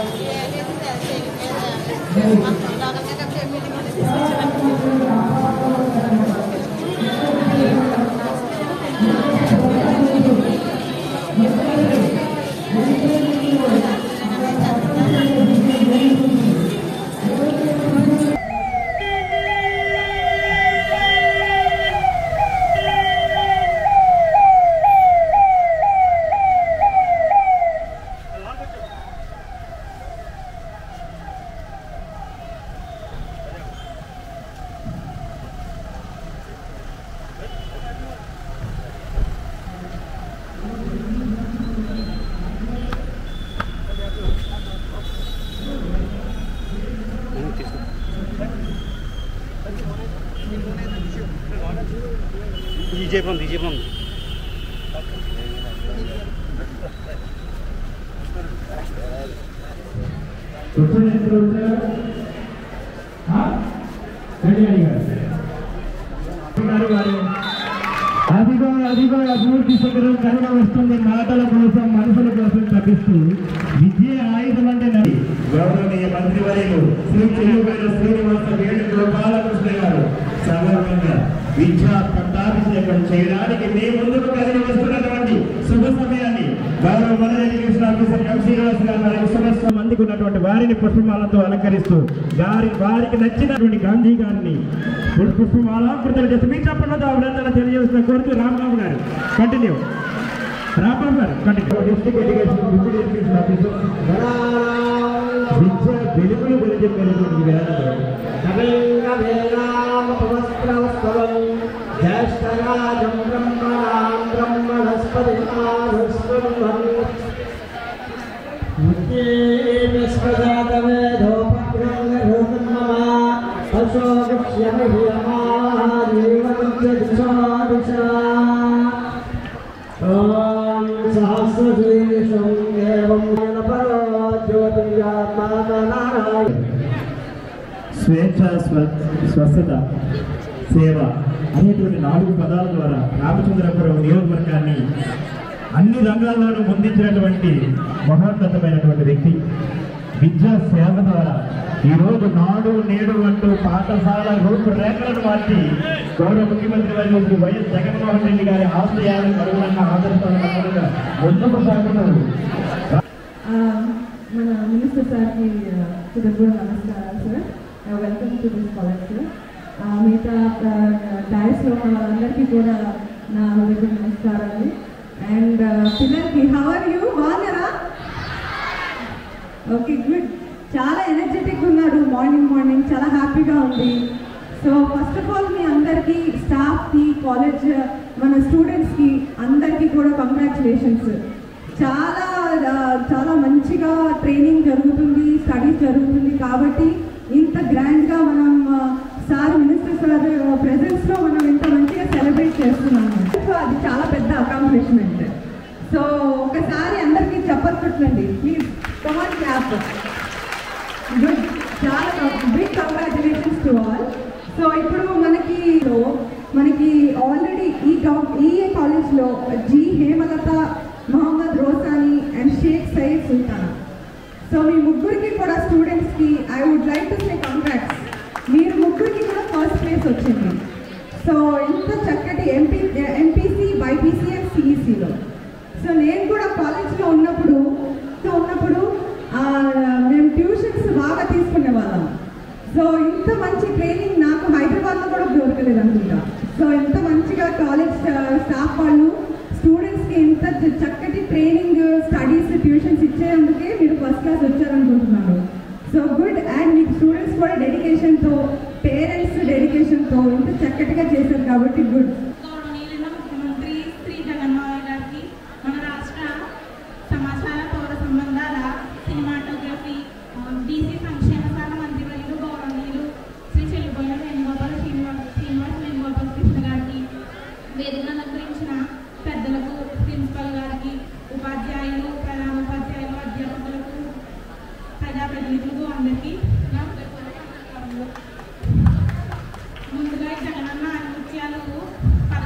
DJ బంద్ DJ బంద్ వచ్చారు ఎప్పుడు వచ్చారు ఆ? కళ్యాణి గారు ఉన్నారు వారు. అదిగో అదిగో అభివృద్ధి శిఖరం కరుణ వస్తుంది మాటల కోసం మనసుల కోసం తప్పిస్తూ విద్య ఆయుధం అంటే నది గౌరవనీయ మంత్రివర్యులు శ్రీ చెల్లుపైన శ్రీనివాస వేణు గోపాలకృష్ణ గారు సగర్వంగా విద్యా పట్టాభిషేకం చేయడానికి మీ ముందుకు కదిలి వస్తున్నటువంటి శుభ సమయాన్ని గౌరవ మన ఎడ్యుకేషన్ ఆఫీసర్ ఎం శ్రీనివాస్ గారు వారికి శుభస్వ మందికి ఉన్నటువంటి వారిని పుష్పమాలతో అలంకరిస్తూ గారి వారికి నచ్చినటువంటి గాంధీ గారిని పుష్ప- పుష్పమాలాకృతులు చేసి మీ చెప్పడంతో అభినందన తెలియజేసిన కోరుతూ రాంబాబు గారు కంటిన్యూ రాంబాబు గారు continue district education deputy education officer విద్య వెలుగులు వెలిజెప్పేటువంటి వేళలో జ్యేష్ఠరాజం బ్రహ్మణాం బ్రహ్మణస్పతి ఓం సహస్రశీర్షం ఏవం పరో జ్యోతిర్యాత్మానారాయణ స్వేచ్ఛ స్వ- స్వస్థత సేవ అనేటువంటి నాలుగు పదాల ద్వారా రామచంద్రపురం నియోజకవర్గాన్ని అన్ని రంగాల్లోనూ ముందించినటువంటి మహోన్నతమైనటువంటి వ్యక్తి విద్యా సేవ ద్వారా ఈరోజు నాడు నేడు అంటూ పాఠశాల రూపురేఖలను మార్చి గౌరవ ముఖ్యమంత్రి వర్యులు శ్రీ వైఎస్ జగన్మోహన్ రెడ్డి గారి ఆశయాలకు అనుగుణంగా ఆదర్శాలను ముందుకు సాగుతూ మన మినిస్టర్ సార్కి తుదకు కూడా నమస్కారాలు sir welcome to this college sir మిగతా డైస్లో ఉన్న వాళ్ళందరికీ కూడా నా హృదయ నమస్కారాలు అండ్ పిల్లలకి హౌ ఆర్ యూ బాగున్నారా ఓకే గుడ్ చాలా ఎనర్జెటిక్ ఉన్నారు మార్నింగ్ మార్నింగ్ చాలా హ్యాపీగా ఉంది సో ఫస్ట్ ఆఫ్ ఆల్ మీ అందరికీ స్టాఫ్కి కాలేజ్ మన స్టూడెంట్స్కి అందరికీ కూడా కంగ్రాచులేషన్స్ చాలా ఆ, చాలా మంచిగా ట్రైనింగ్ జరుగుతుంది స్టడీస్ జరుగుతుంది కాబట్టి ఇంత గ్రాండ్గా మనం ఆ, సార్ మినిస్టర్ సార్ ప్రెజెన్స్లో మనం ఇంత మంచిగా సెలబ్రేట్ చేస్తున్నాము సో అది చాలా పెద్ద అకాంప్లిష్మెంట్ సో ఒకసారి అందరికీ చెప్పట్లండి ప్లీజ్ కమాన్ క్లాప్ గుడ్ చాలా big congratulations to all so ఇప్పుడు మనకి మనకి ఆల్రెడీ ఈ గవ్ ఈ కాలేజ్లో G Hemalatha Mohammed Rosani and Sheikh Sayeed Sultana so మీ ముగ్గురికి కూడా స్టూడెంట్స్కి I would like to say congrats మీరు ముగ్గురికి కూడా ఫస్ట్ ప్లేస్ వచ్చింది సో ఇంత చక్కటి ఎంపీ ఎంపీసీ బైపీసీ అండ్ సిఈసీలో సో నేను కూడా కాలేజ్లో ఉన్నప్పుడు సో ఉన్నప్పుడు ఆ, మేము ట్యూషన్స్ బాగా తీసుకునే వాళ్ళం సో ఇంత మంచి ట్రైనింగ్ నాకు హైదరాబాద్లో కూడా దొరకలేదు అనుకుంటా సో ఇంత మంచిగా కాలేజ్ స్టాఫ్ వాళ్ళు స్టూడెంట్స్కి ఇంత చ- చక్కటి ట్రైనింగ్ స్టడీస్ ట్యూషన్స్ ఇచ్చేందుకే మీరు ఫస్ట్ క్లాస్ వచ్చారనుకుంటున్నాను సో గుడ్ అండ్ మీకు స్టూడెంట్స్ కూడా డెడికేషన్తో పేరెంట్స్ డెడికేషన్తో ఇంత చక్కటిగా చేశారు కాబట్టి గుడ్ గౌరవనీయులైన ముఖ్యమంత్రి శ్రీ జగన్మోహన్ గారికి మన రాష్ట్ర సమాచార పౌర సంబంధాల సినిమాటోగ్రఫీ బీసీ సంక్షేమ శాఖ మంత్రి వర్యులు గౌరవనీయులు శ్రీ చెల్లిపోయిన వేణుగోపాల శ్రీనివాస శ్రీనివాస వేణుగోపాల కృష్ణ గారికి వేదికను అలంకరించిన పెద్దలకు ప్రిన్సిపల్ గారికి ఉపాధ్యాయులు ప్రధానోపాధ్యాయులు అధ్యాపకులకు ప్రజాప్రతినిధులకు అందరికీ నా హృదయపూర్వక నమస్కారములు. ముందుగా ఈ జగనన్న నృత్యాలు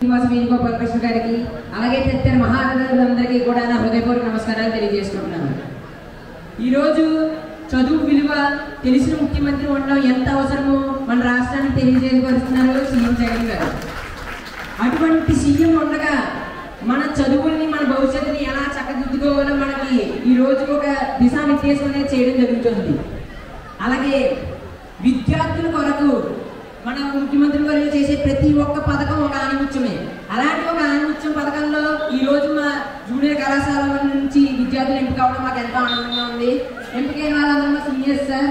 శ్రీనివాస వేణుగోపాల్ కృష్ణ గారికి అలాగే తదితర మహారాజులందరికీ కూడా నా హృదయపూర్వక నమస్కారాలు తెలియజేసుకుంటున్నాను ఈరోజు చదువు విలువ తెలిసిన ముఖ్యమంత్రి ఉండడం ఎంత అవసరమో మన రాష్ట్రానికి తెలియజేయవలస్తున్నారు సీఎం జగన్ గారు అటువంటి సీఎం ఉండగా మన చదువుల్ని మన భవిష్యత్తుని ఎలా చక్కదిద్దుకోవాలో మనకి ఈ రోజు ఒక దిశానిర్దేశం అనేది చేయడం జరుగుతుంది అలాగే విద్యార్థుల కొరకు మన ముఖ్యమంత్రి గారు చేసే ప్రతి ఒక్క పథకం ఒక ఆనిముత్యమే అలాంటి ఒక ఆనిముత్యం పథకంలో ఈ రోజు మా జూనియర్ కళాశాల నుంచి విద్యార్థులు ఎంపిక అవడం మాకు ఎంతో ఆనందంగా ఉంది ఎంపికైన వాళ్ళందరూ మా సీనియర్స్ సార్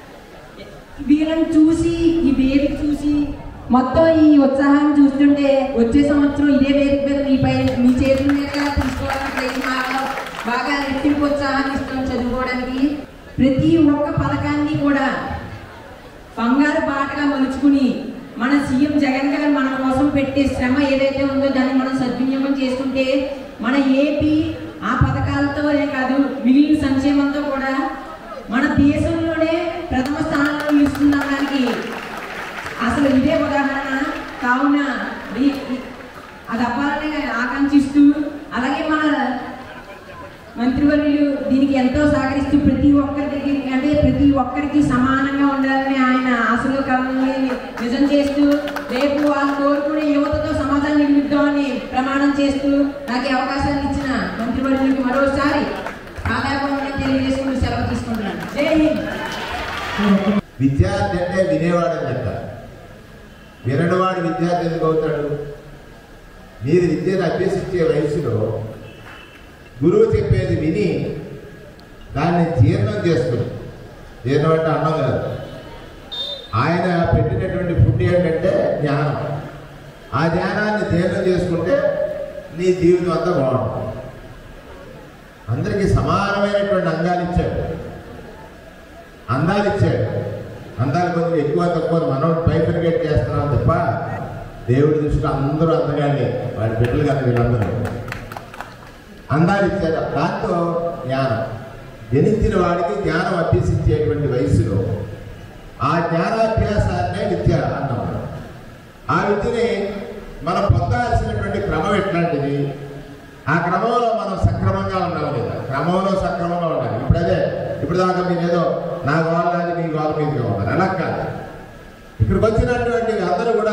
వీళ్ళని చూసి ఈ వేదిక చూసి మొత్తం ఈ ఉత్సాహాన్ని చూస్తుంటే వచ్చే సంవత్సరం ఇదే వేదిక మీద మీ పై మీ చేతుల మీద తీసుకోవడానికి ప్రయత్నం మాకు బాగా రెట్టింపు ఉత్సాహాన్ని ఇస్తాం చదువుకోవడానికి ప్రతి ఒక్క పథకాన్ని కూడా బంగారు బాటగా మలుచుకుని మన సీఎం జగన్ గారు మన కోసం పెట్టే శ్రమ ఏదైతే ఉందో దాన్ని మనం సద్వినియోగం చేసుకుంటే మన ఏపీ ఆ పథకాలతోనే కాదు మిగిలిన సంక్షేమంతో కూడా మన దేశంలోనే ప్రథమ స్థానంలో నిలుస్తుందనడానికి అసలు ఇదే ఉదాహరణ కావున ఈ- ఈ- అది అవ్వాలని ఆకాంక్షిస్తూ అలాగే మన మంత్రివర్యులు దీనికి ఎంతో సహకరిస్తూ ప్రతి ఒక్కరి దగ్గరికి అంటే ప్రతి ఒక్కరికి సమానంగా ఉండాలని ఆయన ఆశలు కళని నిజం చేస్తూ రేపు వాళ్ళు కోరుకునే యువతతో సమాజాన్ని నిర్మిద్దామని ప్రమాణం చేస్తూ నాకు ఈ అవకాశాన్ని ఇచ్చిన మంత్రివర్యులకు మరోసారి ఆదాయపూర్వకంగా తెలియజేసుకుంటూ సెలవు తీసుకుంటున్నాను జై హింద్ విద్యార్థి అంటే వినేవాడని చెప్తారు వినడవాడు విద్యార్థి ఎందుకు అవుతాడు మీరు విద్యను అభ్యసించే వయసులో గురువు చెప్పేది విని దాన్ని జీర్ణం చేసుకుని జీర్ణం అంటే అన్నం కాదు ఆయన పెట్టినటువంటి ఫుడ్ ఏంటంటే జ్ఞానం ఆ జ్ఞానాన్ని జీర్ణం చేసుకుంటే నీ జీవితం అంతా బాగుంటుంది అందరికీ సమానమైనటువంటి అంగాలు ఇచ్చాడు అందాలు ఇచ్చాడు అందాలు కొంచెం ఎక్కువ తక్కువ మనం బైఫర్గేట్ చేస్తున్నాం తప్ప దేవుడి దృష్టిలో అందరూ అందగానే వాడి బిడ్డలు కదా వీళ్ళందరూ అందాలు ఇచ్చారు దాంతో జ్ఞానం జనించిన వాడికి జ్ఞానం అభ్యసించేటువంటి వయసులో ఆ జ్ఞానాభ్యాసాన్నే విద్య అన్నాం ఆ విద్యని మనం పొందాల్సినటువంటి క్రమం ఎట్లాంటిది ఆ క్రమంలో మనం సక్రమంగా ఉండాలి లేదా క్రమంలో సక్రమంగా ఉండాలి ఇప్పుడు అదే ఇప్పుడు దాకా మీరు ఏదో నా గోడ నాది మీ గోడ మీదుగా ఉన్నారు అలా కాదు ఇక్కడికి వచ్చినటువంటి అందరూ కూడా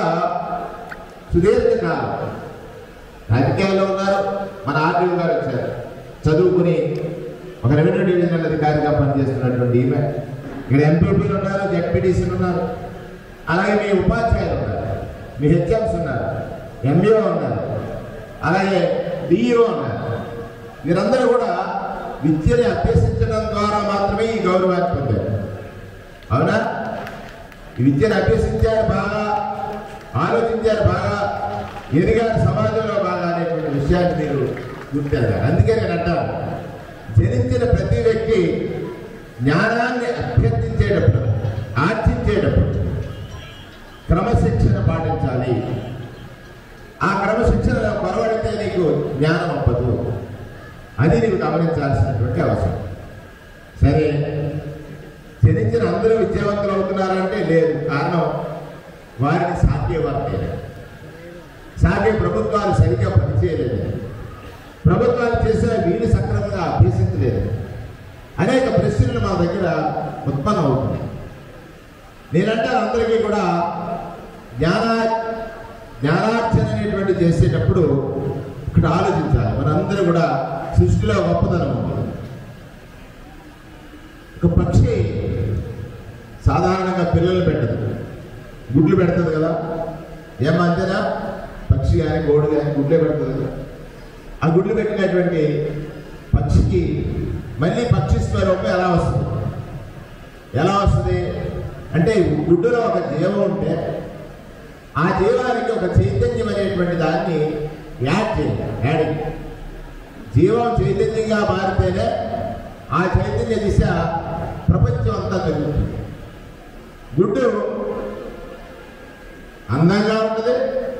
సుదీర్ఘకాలం రాజకీయాల్లో ఉన్నారు మన ఆర్టీఓ గారు వచ్చారు చదువుకుని ఒక రెవెన్యూ డివిజనల్ అధికారిగా పనిచేస్తున్నటువంటి ఈమె ఇక్కడ ఎంపీపీలు ఉన్నారు జడ్పీటీసీలు ఉన్నారు అలాగే మీ ఉపాధ్యాయులు ఉన్నారు మీ హెచ్ఎంస్ ఉన్నారు ఎంఈఓ ఉన్నారు అలాగే డిఈఓ ఉన్నారు వీరందరూ కూడా విద్యని అభ్యసించడం ద్వారా మాత్రమే ఈ గౌరవాన్ని పొందారు అవునా ఈ విద్యను అభ్యసించారు బాగా ఆలోచించారు బాగా ఎదిగారు సమాజంలో బాగా అనేటువంటి విషయాన్ని మీరు గుర్తెరగాలి అందుకే నేను అంటాను జనించిన ప్రతి వ్యక్తి జ్ఞానాన్ని అభ్యర్థించేటప్పుడు ఆర్జించేటప్పుడు క్రమశిక్షణ పాటించాలి ఆ క్రమశిక్షణ పొరబడితే నీకు జ్ఞానం అవ్వదు అది నీవు గమనించాల్సినటువంటి అవసరం సరే జనించిన అందరూ విద్యావంతులు అవుతున్నారంటే లేదు కారణం వారిని సాధ్యవర్తే సాగే ప్రభుత్వాలు సరిగ్గా పనిచేయలేదు ప్రభుత్వాలు చేసిన వీళ్ళు సక్రమంగా అభ్యసించలేదు అనేక ప్రశ్నలు మా దగ్గర ఉత్పన్నం అవుతుంది నేనంటే అందరికీ కూడా జ్ఞానా జ్ఞానార్జన అనేటువంటి చేసేటప్పుడు ఇక్కడ ఆలోచించాలి మనందరూ కూడా సృష్టిలో గొప్పతనం ఉంది ఒక పక్షి సాధారణంగా పిల్లలు పెట్టదు గుడ్లు పెడుతుంది కదా ఏమంతేనా పక్షి కానీ గోడు కానీ గుడ్లే పెడుతుంది కదా ఆ గుడ్లు పెట్టినటువంటి పక్షికి మళ్ళీ పక్షి స్వరూపం ఎలా వస్తుంది ఎలా వస్తుంది అంటే గుడ్డులో ఒక జీవం ఉంటే ఆ జీవానికి ఒక చైతన్యం అనేటువంటి దాన్ని యాడ్ చేయాలి యాడింగ్ జీవం చైతన్యంగా మారితేనే ఆ చైతన్య దిశ ప్రపంచం అంతా జరుగుతుంది గుడ్డు అందంగా ఉంటుంది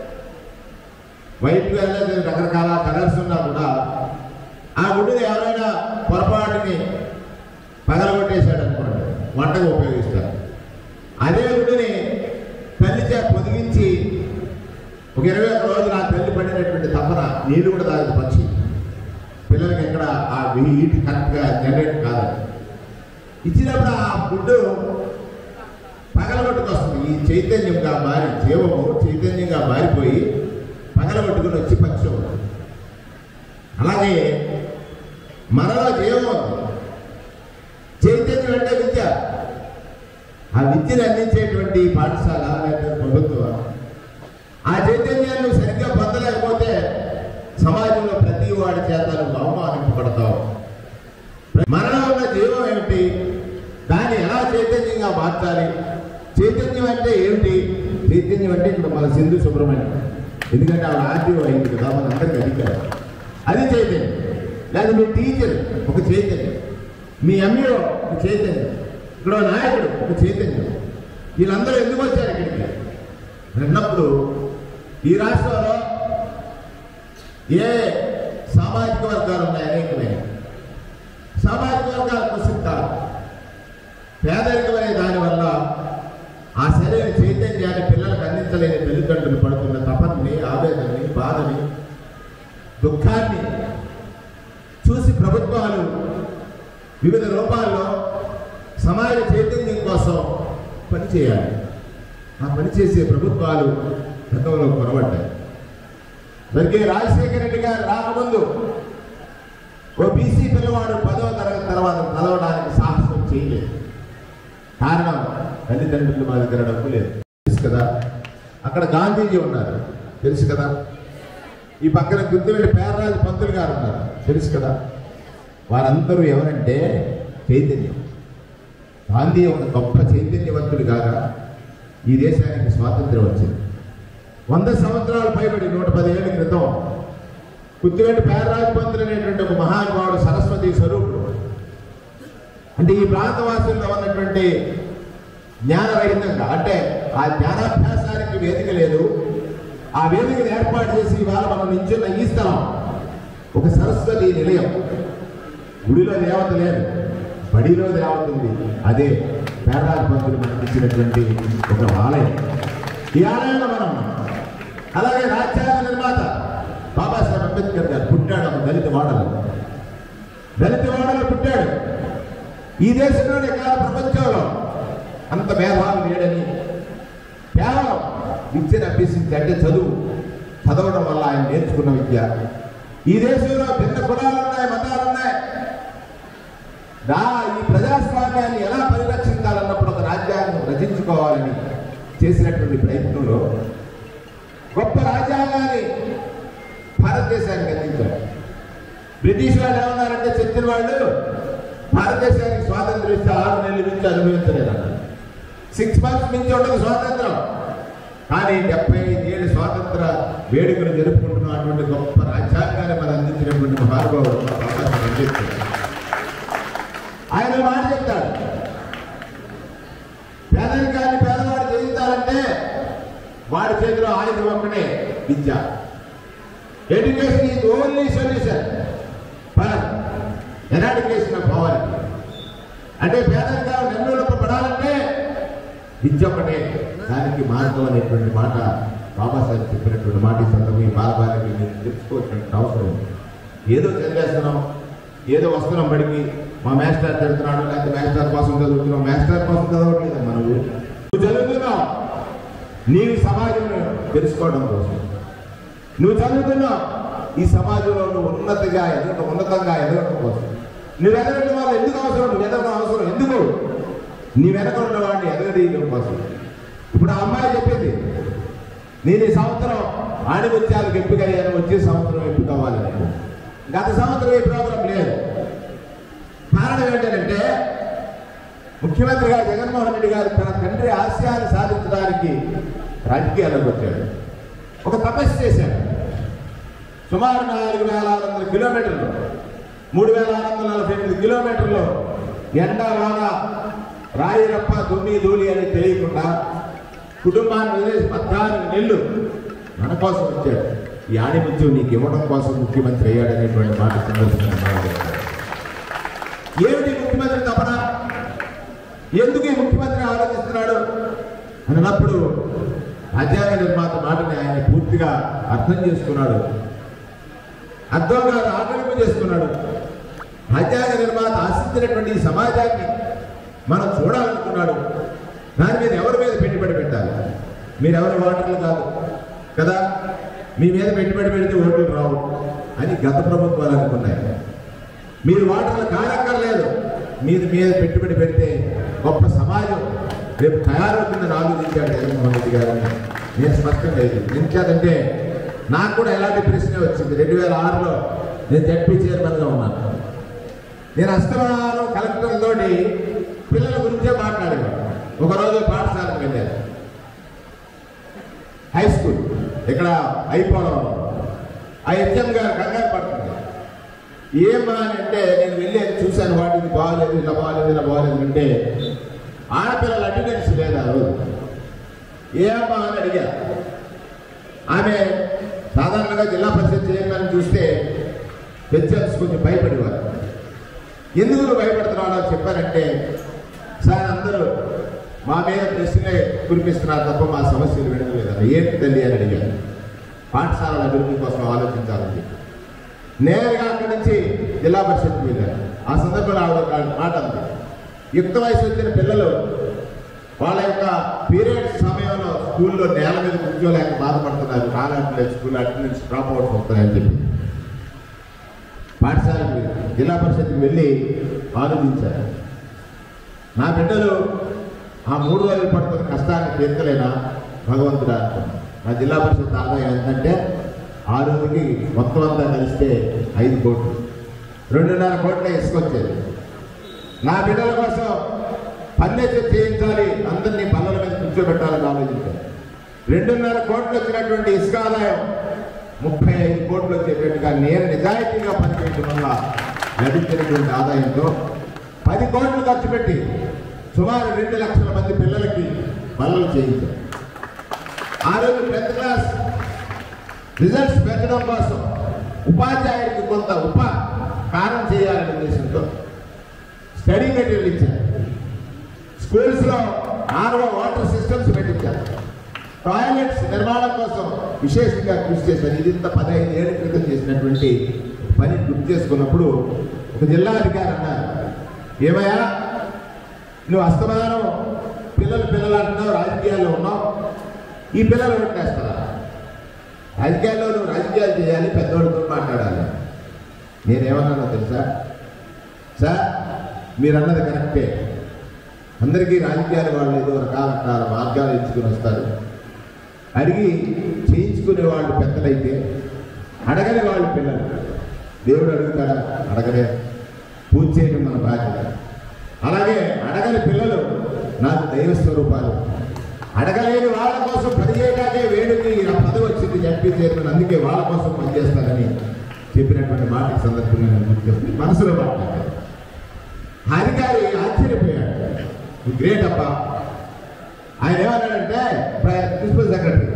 వైట్ వెళ్ళేది రకరకాల కలర్స్ ఉన్నా కూడా ఆ గుడ్డుని ఎవరైనా పొరపాటుని పగలగొట్టేశాడు అనుకోండి వంటకు ఉపయోగిస్తారు అదే గుడ్డుని తల్లిచే పొదిగించి ఒక ఇరవై ఒక్క రోజులు ఆ తల్లి పడినటువంటి తపన నీళ్ళు కూడా తాగదు పక్షి పిల్లలకి ఎక్కడ ఆ హీట్ కరెక్ట్గా జనరేట్ కాదు ఇచ్చినప్పుడు ఆ ఫుడ్ పగలగొట్టుకొస్తుంది ఈ చైతన్యంగా మారి జీవము చైతన్యంగా మారిపోయి పగలగొట్టుకుని వచ్చి పక్షి అవుతుంది అలాగే మనలో జీవం ఉంది చైతన్యం అంటే విద్య ఆ విద్యను అందించేటువంటి పాఠశాల లేదా ప్రభుత్వం ఆ చైతన్యాన్ని నువ్వు సరిగ్గా పొందలేకపోతే సమాజంలో ప్రతి వాడి చేత నువ్వు అవమానింపబడతావు మనలో ఉన్న జీవం ఏమిటి దాన్ని ఎలా చైతన్యంగా మార్చాలి చైతన్యం అంటే ఏమిటి చైతన్యం అంటే ఇప్పుడు మన సింధు సుబ్రహ్మణ్యం ఎందుకంటే ఆవిడ ఆర్టీఓ అయింది కదా మన అందరికీ అధికారం అది చైతన్యం లేదా మీ టీచర్ ఒక చైతన్యం మీ ఎంఈఓ ఒక చైతన్యం ఇక్కడ ఓ నాయకుడు ఒక చైతన్యం వీళ్ళందరూ ఎందుకు వచ్చారు ఇక్కడికి అన్నప్పుడు ఈ రాష్ట్రంలో ఏ సామాజిక వర్గాలు ఉన్నాయి అనేకమైన సామాజిక వర్గాల కోసం కాదు పేదరికమనే దానివల్ల ఆ సరైన చైతన్యాన్ని పిల్లలకు అందించలేని తల్లిదండ్రులు పడుతున్న తపనని ఆవేదనని బాధని దుఃఖాన్ని చూసి ప్రభుత్వాలు వివిధ రూపాల్లో సమాజ చైతన్యం కోసం పనిచేయాలి ఆ పనిచేసే ప్రభుత్వాలు గతంలో కొరబడ్డాయి స్వర్గీయ రాజశేఖర రెడ్డి గారు రాకముందు ఓ బీసీ పిల్లవాడు పదవ తరగతి తర్వాత చదవడానికి సాహసం చేయలేదు కారణం తల్లిదండ్రులు మా దగ్గర డబ్బు లేదు తెలుసు కదా అక్కడ గాంధీజీ ఉన్నారు తెలుసు కదా ఈ పక్కన గుర్తువెళ్ళి పేర్రాజు పంతులు గారు ఉన్నారు తెలుసు కదా వారందరూ ఎవరంటే చైతన్యం గాంధీ ఒక గొప్ప చైతన్యవంతుడు కాగా ఈ దేశానికి స్వాతంత్ర్యం వచ్చింది వంద సంవత్సరాలు పైబడి నూట పదిహేళ్ల క్రితం కుత్తివెంటి పేర్రాజు పంతులు అనేటువంటి ఒక మహానుభావుడు సరస్వతి స్వరూపుడు అంటే ఈ ప్రాంతవాసుల్లో ఉన్నటువంటి జ్ఞానరహితంగా అంటే ఆ జ్ఞానాభ్యాసానికి వేదిక లేదు ఆ వేదికను ఏర్పాటు చేసి ఇవాళ మనం నించున్న ఈ స్థలం ఒక సరస్వతి నిలయం గుడిలో దేవత లేదు బడిలో దేవత ఉంది అదే పేరాజ పంతులు మనకి ఇచ్చినటువంటి ఒక ఆలయం ఈ ఆలయంలో మనం అలాగే రాజ్యాంగ నిర్మాత బాబాసాహెబ్ అంబేద్కర్ గారు పుట్టాడు ఒక దళిత వాడలో దళిత వాడలో పుట్టాడు ఈ దేశంలోనే కాదు ప్రపంచంలో అంత మేధావి లేడని కేవలం విద్యను అభ్యసించి అంటే చదువు చదవడం వల్ల ఆయన నేర్చుకున్న విద్య ఈ దేశంలో భిన్న కులాలు ఉన్నాయి మతాలు ఉన్నాయి దా ఈ ప్రజాస్వామ్యాన్ని ఎలా పరిరక్షించాలన్నప్పుడు ఒక రాజ్యాంగం రచించుకోవాలని చేసినటువంటి ప్రయత్నంలో గొప్ప రాజ్యాంగాన్ని భారతదేశానికి అందించారు బ్రిటిష్ వాళ్ళు ఏమన్నారంటే చెప్పిన వాళ్ళు భారతదేశానికి స్వాతంత్రం ఇస్తే ఆరు నెలల నుంచి అనుభవించలేదన్నారు సిక్స్ మంత్స్ మించి ఉండదు స్వాతంత్రం కానీ డెబ్బై ఐదు ఏళ్ళు స్వాతంత్ర వేడుకలు జరుపుకుంటున్నటువంటి గొప్ప రాజ్యాంగాన్ని మనం అందించినటువంటి మహానుభావుడు మన బాబాసాహెబ్ అంబేద్కర్ ఆయన ఒక మాట చెప్తాడు పేదరికాన్ని పేదవాడు జయించాలంటే వాడి చేతిలో ఆయుధం ఒక్కటే విద్య education is only solution for eradication of poverty అంటే పేదరికాలు నిర్మూలింపబడాలంటే విద్య ఒకటే దానికి మార్గం అనేటువంటి మాట బాబాసాహెబ్ చెప్పినటువంటి మాట ఈ సందర్భం ఈ బాలబాలకి మీరు తెలుసుకోవాల్సినటువంటి అవసరం ఉంది. ఏదో చదివేస్తున్నాం ఏదో వస్తున్నాం బడికి మా మాస్టర్ తిడుతున్నాడు లేకపోతే మాస్టర్ కోసం చదువుతున్నాం మాస్టర్ కోసం చదవట్లేదు మనం నువ్వు చదువుతున్నావు నీవు సమాజంలో తెలుసుకోవడం కోసం నువ్వు చదువుతున్నావు ఈ సమాజంలో నువ్వు ఉన్నతిగా ఎదగడం ఉన్నతంగా ఎదగడం కోసం నువ్వు ఎదగడం వల్ల ఎందుకు అవసరం నువ్వు ఎదగడం అవసరం ఎందుకు నీ వెనక ఉన్న వాడిని ఎదగదీయడం కోసం ఇప్పుడు ఆ అమ్మాయి చెప్పింది నేను ఈ సంవత్సరం ఆణిముత్యాలకు ఎంపిక అయ్యాను వచ్చే సంవత్సరం ఎంపిక అవ్వాలి నేను గత సంవత్సరం ఈ ప్రోగ్రాం లేదు కారణం ఏంటంటే ముఖ్యమంత్రిగా జగన్మోహన్ రెడ్డి గారు తన తండ్రి ఆశయాన్ని సాధించడానికి రాజకీయాల్లోకి వచ్చాడు ఒక తపస్సు చేశాడు సుమారు నాలుగు వేల ఆరు వందల కిలోమీటర్లు మూడు వేల ఆరు వందల నలభై ఎనిమిది కిలోమీటర్లు ఎండ వాన రాయి రప్ప దుమ్మి ధూళి అని తెలియకుండా కుటుంబాన్ని వదిలేసి పద్నాలుగు నెలలు మన కోసం వచ్చాడు ఈ ఆణిముత్యం నీకు ఇవ్వడం కోసం ముఖ్యమంత్రి అయ్యాడనేటువంటి మాట సందర్భంగా మనం చెప్తాం. ఏమిటి ముఖ్యమంత్రి తపన ఎందుకు ఈ ముఖ్యమంత్రి ఆలోచిస్తున్నాడు అని అన్నప్పుడు రాజ్యాంగ నిర్మాత మాటని ఆయన పూర్తిగా అర్థం చేసుకున్నాడు అర్థం కాదు ఆకలింపు చేసుకున్నాడు రాజ్యాంగ నిర్మాత ఆశించినటువంటి ఈ సమాజాన్ని మనం చూడాలనుకున్నాడు దాని మీద ఎవరి మీద పెట్టుబడి పెట్టాలి మీరు ఎవరి ఓటర్లు కాదు కదా మీ మీద పెట్టుబడి పెడితే ఓట్లు రావు అని గత ప్రభుత్వాలు అనుకున్నాయి మీరు ఓటర్లు కానక్కర్లేదు మీరు మీద పెట్టుబడి పెడితే గొప్ప సమాజం రేపు తయారవుతుందని ఆలోచించాడు జగన్మోహన్ రెడ్డి గారు నేను స్పష్టంగా లేదు ఎందుకంటే నాకు కూడా ఎలాంటి ప్రశ్న వచ్చింది రెండు వేల ఆరులో నేను జడ్పీ చైర్మన్గా ఉన్నాను నేను అస్తమానం కలెక్టర్తోటి పిల్లల గురించే మాట్లాడేవాడు ఒకరోజు పాఠశాలకు వెళ్ళాను హై స్కూల్ ఇక్కడ అయిపోవడం ఆ హెచ్ఎం గారు కంగారు పడుతుంది ఏమా అని అంటే నేను వెళ్ళి అది చూశాను వాటిని బాగాలేదు ఇలా బాగాలేదు ఇలా బాగాలేదు అంటే ఆడపిల్లల అటెండెన్స్ లేదా ఆ రోజు ఏమా అని అడిగా ఆమె సాధారణంగా జిల్లా పరిషత్ చైర్మన్ చూస్తే హెచ్ఎంస్ కొంచెం భయపడేవారు ఎందుకు నువ్వు భయపడుతున్నావు అని చెప్పారంటే సార్ అందరూ మా మీద ప్రశ్నలే కురిపిస్తున్నారు తప్ప మా సమస్యలు వినలేదన్న ఏంటి తల్లి అని అడిగారు పాఠశాలల అభివృద్ధి కోసం ఆలోచించాలని నేరుగా అక్కడి నుంచి జిల్లా పరిషత్కి వెళ్ళారు ఆ సందర్భంలో ఆవిడ ఒక మాట అంది యుక్త వయసు వచ్చిన పిల్లలు వాళ్ళ యొక్క పీరియడ్స్ సమయంలో స్కూల్లో నేల మీద కూర్చోలేక బాధపడుతున్నారు college school attendance drop outs అవుతాయని చెప్పి పాఠశాలకు జిల్లా పరిషత్కి వెళ్ళి ఆలోచించారు నా బిడ్డలు ఆ మూడు రోజులు పడుతున్న కష్టాన్ని తీర్చలేనా భగవంతుడా అనుకున్నాను. నా జిల్లా పరిషత్ ఆదాయం ఎంతంటే ఆ రోజుకి మొత్తం అంతా కలిస్తే ఐదు కోట్లు రెండున్నర కోట్ల ఇసుకొచ్చేది నా బిడ్డల కోసం పన్నెచ్చ చేయించాలి అందరినీ పనుల మీద కూర్చోబెట్టాలని ఆలోచించారు రెండున్నర కోట్లు వచ్చినటువంటి ఇసుక ఆదాయం ముప్పై ఐదు కోట్లు వచ్చేటట్టుగా నేను నిజాయితీగా పనిచేయడం వల్ల లభించినటువంటి ఆదాయంతో పది కోట్లు ఖర్చు పెట్టి సుమారు రెండు లక్షల మంది పిల్లలకి పనులు చేయించారు ఆ రోజు టెన్త్ క్లాస్ రిజల్ట్స్ పెంచడం కోసం ఉపాధ్యాయుడికి కొంత ఉప కారం చేయాలనే ఉద్దేశంతో స్టడీ మెటీరియల్ ఇచ్చారు స్కూల్స్లో ఆర్ఓ వాటర్ సిస్టమ్స్ పెట్టించారు టాయిలెట్స్ నిర్మాణం కోసం విశేషంగా కృషి చేశారు ఇది ఇంత పదహైదు ఏళ్ళ క్రితం చేసినటువంటి పని గుర్తు చేసుకున్నప్పుడు ఒక జిల్లా అధికారి అన్నారు ఏమయ్యా నువ్వు అస్తమానం పిల్లలు పిల్లలు అంటున్నావు రాజకీయాల్లో ఉన్నావు ఈ పిల్లలు ఓట్లేస్తారా రాజకీయాల్లో నువ్వు రాజకీయాలు చేయాలి పెద్దోడితో మాట్లాడాలి నేనేమన్నానో తెలుసా సార్ మీరు అన్నది కరెక్టే అందరికీ రాజకీయాలు వాళ్ళు ఏదో రకాల మార్గాలు ఎంచుకుని వస్తారు అడిగి చేయించుకునే వాళ్ళు పెద్దలైతే అడగని వాళ్ళు పిల్లలు దేవుడు అడుగుతాడా అడగలే పూజ చేయడం మన బాధ్యత అలాగే అడగని పిల్లలు నాకు దైవ స్వరూపాలు అడగలేని వాళ్ళ కోసం పనిచేయడానికే వేడుకి ఇలా పదవి వచ్చింది చెప్పి చైర్మన్ అందుకే వాళ్ళ కోసం పనిచేస్తానని చెప్పినటువంటి మాట ఈ సందర్భంగా నేను గుర్తు చేస్తున్నాను. మనసులో మాట్లాడాను ఆ అధికారి ఆశ్చర్యపోయాడు గ్రేట్ అబ్బా ఆయన ఏమన్నాడంటే ప్ర- ప్రిన్సిపల్ సెక్రటరీ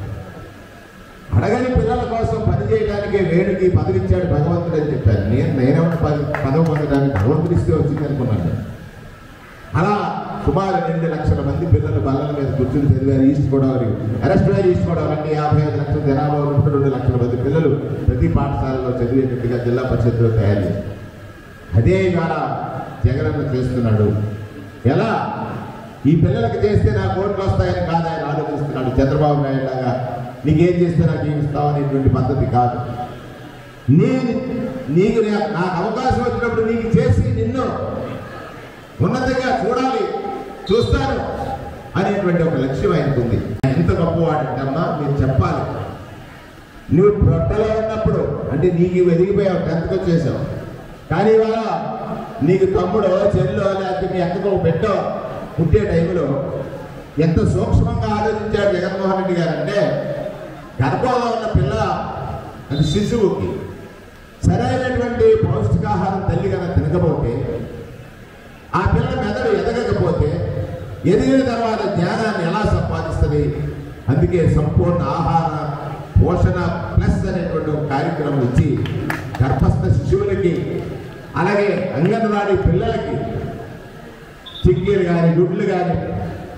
అడగని పిల్లల కోసం పనిచేయడానికే వేణుకి పదవిచ్చాడు భగవంతుడు అని చెప్పాను నేను నేనేమన్నా పది పదవి పొందడానికి భగవంతుడు ఇస్తే వచ్చింది అనుకున్నాను అలా సుమారు రెండు లక్షల మంది పిల్లలు బల్లల మీద కూర్చుని చదివారు ఈస్ట్ గోదావరి అరెస్ట్ అయ్యారు ఈస్ట్ గోదావరి యాభై ఐదు లక్షల జనాభా ఉన్నప్పుడు రెండు లక్షల మంది పిల్లలు ప్రతి పాఠశాలలో చదివేటట్టుగా జిల్లా పరిషత్తులో తయారు చేశారు అదే ఇవాళ జగనన్న చేస్తున్నాడు ఎలా ఈ పిల్లలకు చేస్తే నాకు ఓట్లు వస్తాయని కాదు ఆయన ఆలోచిస్తున్నాడు చంద్రబాబు నాయుడు లాగా నీకేం చేస్తే నాకు ఏమి ఇస్తావు అనేటువంటి పద్ధతి కాదు నేను నీకు నే- నాకు అవకాశం వచ్చినప్పుడు నీకు చేసి నిన్ను ఉన్నతంగా చూడాలి చూస్తాను అనేటువంటి ఒక లక్ష్యం ఆయనకు ఉంది ఆయన ఎంత గొప్పవాడంటే అమ్మా మీరు చెప్పాలి నువ్వు పొట్టలో ఉన్నప్పుడు అంటే నీకు ఎదిగిపోయావు టెన్త్కి వచ్చేసావు కానీ ఇవాళ నీకు తమ్ముడో చెల్లో లేకపోతే మీ అక్కకో పెట్టో పుట్టే టైంలో ఎంత సూక్ష్మంగా ఆలోచించాడు జగన్మోహన్ రెడ్డి గారు అంటే గర్భంలో ఉన్న పిల్ల అది శిశువుకి సరైనటువంటి పౌష్టికాహారం తల్లి కనుక తినకపోతే ఆ పిల్ల మెదడు ఎదగకపోతే ఎదిగిన తర్వాత జ్ఞానాన్ని ఎలా సంపాదిస్తుంది అందుకే సంపూర్ణ ఆహార పోషణ ప్లస్ అనేటువంటి ఒక కార్యక్రమం ఇచ్చి గర్భస్థ శిశువులకి అలాగే అంగన్వాడీ పిల్లలకి చిక్కీలు కానీ గుడ్లు కానీ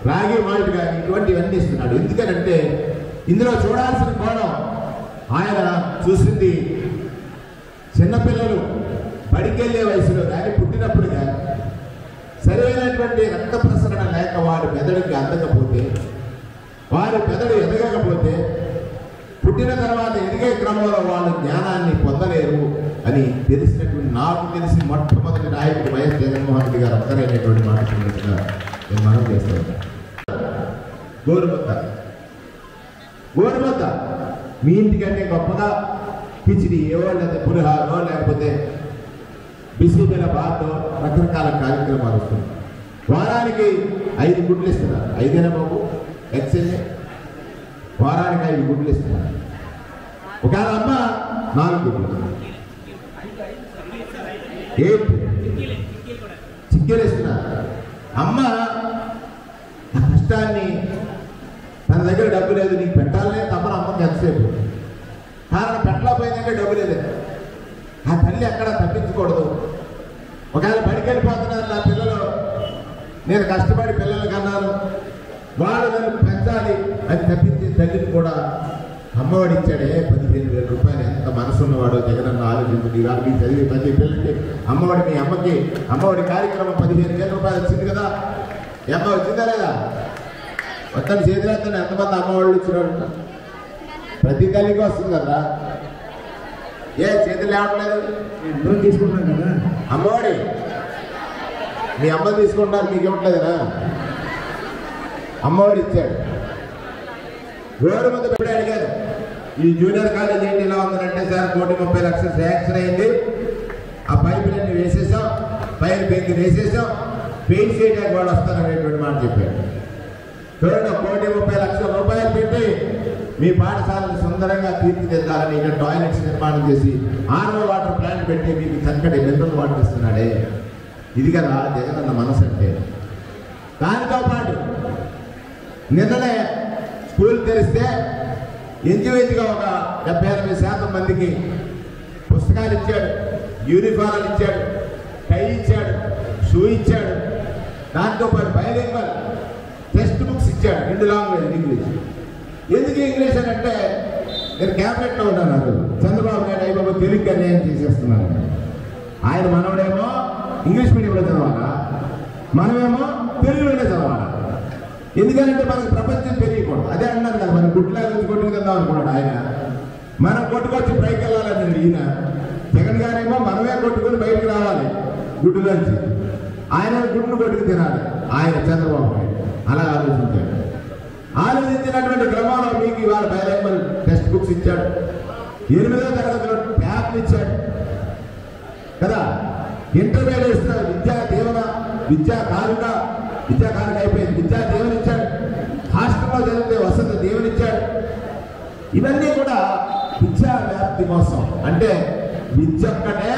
రాగి మాల్ట్ కానీ ఇటువంటివన్నీ ఇస్తున్నాడు ఎందుకనంటే ఇందులో చూడాల్సిన కోణం ఆయన చూసింది చిన్నపిల్లలు బడికెళ్ళే వయసులో కానీ పుట్టినప్పుడు కానీ సరైనటువంటి రక్త ప్రసరణ లేక వారి మెదడుకి అందకపోతే వారి మెదడు ఎదగకపోతే పుట్టిన తర్వాత ఎదిగే క్రమంలో వాళ్ళు జ్ఞానాన్ని పొందలేరు అని తెలిసినటువంటి నాకు తెలిసి మొట్టమొదటి నాయకుడు వైఎస్ జగన్మోహన్ రెడ్డి గారు ఒక్కరైనటువంటి మాట చెప్పినట్టుగా నేను మనం చేస్తాను గోరుముద్ద గోరుముద్ద మీ ఇంటికంటే గొప్పగా కిచిడి ఏవో లేదా పులిహారో లేకపోతే బిసిబిల బాతో రకరకాల కార్యక్రమాలు వస్తున్నాయి వారానికి ఐదు గుడ్లు ఇస్తున్నారు ఐదేనా బాబు ఎక్స్ఎల్ఏ వారానికి ఐదు గుడ్లు ఇస్తున్నారు ఒకవేళ అమ్మ నాలుగు గుడ్లు ఎయిట్ చిక్కెలు ఇస్తున్నారు అమ్మ ఆ కష్టాన్ని తన దగ్గర డబ్బు లేదు నీకు పెట్టాలనే తప్పన అమ్మకి ఎంతసేపు కారణం పెట్టలేకపోయిందంటే డబ్బు లేదు ఆ తల్లి ఎక్కడ తప్పించకూడదు ఒకవేళ బడికి వెళ్ళిపోతున్నారు నా పిల్లలు నేను కష్టపడి పిల్లలు కన్నాను వాళ్ళు నన్ను పెంచాలి అని తప్పించి తల్లిని కూడా అమ్మఒడి ఇచ్చాడే పదిహేను వేల రూపాయలు ఎంత మనసున్నవాడో జగనన్న ఆలోచించండి ఇవాళ మీకు చదివి ప్రతి పిల్లలకి అమ్మఒడి మీ అమ్మకి అమ్మఒడి కార్యక్రమం పదిహేను వేల రూపాయలు వచ్చింది కదా ఈ అమ్మ వచ్చిందా లేదా మొత్తం చేతిరేస్తాను ఎంతమంది అమ్మఒళ్ళు ఇచ్చినారు ప్రతి తల్లికి వస్తుంది కదా ఏ చేతులు లేవట్లేదు అందరం తీసుకుంటున్నాం కదా అమ్మఒడి మీ అమ్మ తీసుకుంటారు మీకు ఇవ్వట్లేదురా అమ్మఒడి ఇచ్చాడు వేరు మంది ఎప్పుడే అడిగారు ఈ జూనియర్ కాలేజ్ ఏంటి ఇలా ఉందంటే సార్ కోటి ముప్పై లక్షలు శాంక్షన్ అయింది ఆ పైపులన్నీ వేసేసాం పైన పెంకి వేసేసాం పెయింట్ చేయడానికి వాడు వస్తాననేటువంటి మాట చెప్పాడు చూడండి ఒక కోటి ముప్పై లక్షల రూపాయలు పెట్టి మీ పాఠశాలను సుందరంగా తీర్చిదిద్దాలని ఇక్కడ టాయిలెట్స్ నిర్మాణం చేసి ఆర్ఓ వాటర్ ప్లాంట్ పెట్టి మీకు చక్కటి మినరల్ వాటర్ ఇస్తున్నాడే ఇది కదా జగనన్న మనసు అంటే దానితో పాటు నిన్ననే స్కూల్ తెరిస్తే ఇంచుమించుగా ఒక డెబ్బై ఎనభై శాతం మందికి పుస్తకాలు ఇచ్చాడు యూనిఫారాలు ఇచ్చాడు టై ఇచ్చాడు షూ ఇచ్చాడు దాంతో పాటు బయోలింగల్ టెక్స్ట్ బుక్స్ ఇచ్చాడు రెండు లాంగ్వేజ్ ఇంగ్లీష్ ఎందుకు ఇంగ్లీష్ అని అంటే నేను క్యాబినెట్లో ఉన్నాను నాకు చంద్రబాబు నాయుడు అయిపోయి తెలుగు అన్యాయం చేసేస్తున్నాను ఆయన మనవడేమో ఇంగ్లీష్ మీడియంలో చదవాలా మనమేమో తెలుగులోనే చదవాలా ఎందుకంటే మనకు ప్రపంచం తెలియకూడదు అదే అన్నారు కదా మనం గుడ్లా నుంచి కొట్టుకుందాం అనుకున్నాడు ఆయన మనం కొట్టుకొచ్చి పైకి వెళ్ళాలని ఈయన జగన్ గారేమో మనమే కొట్టుకొని బయటకు రావాలి గుడ్డులోంచి ఆయన గుడ్డు కొట్టుకు తినాలి ఆయన చంద్రబాబు నాయుడు అలా ఆలోచించాడు ఆలోచించినటువంటి క్రమంలో మీకు ఇవాళ బయోలైబల్ టెక్స్ట్ బుక్స్ ఇచ్చాడు ఎనిమిదో తరగతిలో ట్యాబ్లు ఇచ్చాడు కదా ఇంటర్మీడియట్ విద్యా దీవెన విద్యా కానుక విద్యా కానుక అయిపోయింది విద్యా దీవెన ఇచ్చాడు హాస్టల్లో చదివితే వసతి దీవెన ఇచ్చాడు ఇవన్నీ కూడా విద్యా వ్యాప్తి కోసం అంటే విద్య ఒక్కటే